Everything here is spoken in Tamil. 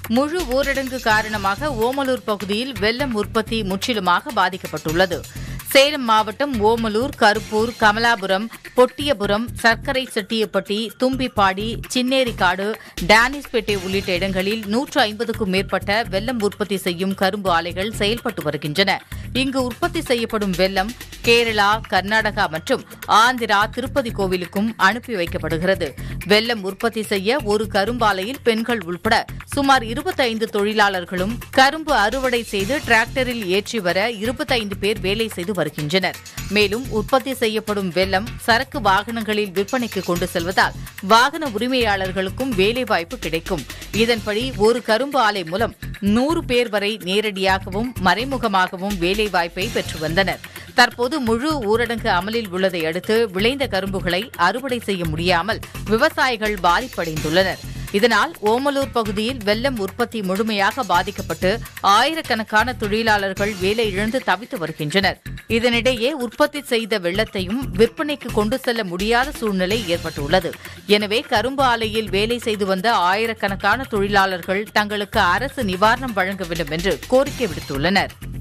முழு ஊரடங்கு காரணமாக ஓமலூர் பகுதியில் வெள்ளம் உற்பத்தி முற்றிலுமாக பாதிக்கப்பட்டுள்ளது சேலம் மாவட்டம் ஓமலூர் கருப்பூர் கமலாபுரம் பொட்டியபுரம் சர்க்கரை செட்டியப்பட்டி தும்பிப்பாடி சின்னேரிக்காடு டானிஸ்பேட்டை உள்ளிட்ட இடங்களில் நூற்று ஐம்பதுக்கும் மேற்பட்ட வெள்ளம் உற்பத்தி செய்யும் கரும்பு ஆலைகள் செயல்பட்டு வருகின்றன இங்கு உற்பத்தி செய்யப்படும் வெள்ளம் கேரளா கர்நாடகா மற்றும் ஆந்திரா திருப்பதி கோவிலுக்கும் அனுப்பி வைக்கப்படுகிறது வெள்ளம் உற்பத்தி செய்ய ஒரு கரும்பாலையில் பெண்கள் உள்பட சுமார் இருபத்தைந்து தொழிலாளர்களும் கரும்பு அறுவடை செய்து டிராக்டரில் ஏற்றி வர இருபத்தைந்து பேர் வேலை செய்து வருகின்றனர் மேலும் உற்பத்தி செய்யப்படும் வெள்ளம் சரக்கு வாகனங்களில் விற்பனைக்கு கொண்டு செல்வதால் வாகன உரிமையாளர்களுக்கும் வேலைவாய்ப்பு கிடைக்கும் இதன்படி ஒரு கரும்பு ஆலை மூலம் நூறு பேர் வரை நேரடியாகவும் மறைமுகமாகவும் வேலைவாய்ப்பை பெற்று வந்தனர் தற்போது முழு ஊரடங்கு அமலில் உள்ளதை அடுத்து விளைந்த கரும்புகளை அறுவடை செய்ய முடியாமல் விவசாயிகள் பாதிப்படைந்துள்ளனர் இதனால் ஓமலூர் பகுதியில் வெள்ளம் உற்பத்தி முழுமையாக பாதிக்கப்பட்டு ஆயிரக்கணக்கான தொழிலாளர்கள் வேலை இழந்து தவித்து வருகின்றனர் இதனிடையே உற்பத்தி செய்த வெள்ளத்தையும் விற்பனைக்கு கொண்டு செல்ல முடியாத சூழ்நிலை ஏற்பட்டுள்ளது எனவே கரும்பு ஆலையில் வேலை செய்து வந்த ஆயிரக்கணக்கான தொழிலாளர்கள் தங்களுக்கு அரசு நிவாரணம் வழங்க வேண்டும் என்று கோரிக்கை விடுத்துள்ளனர்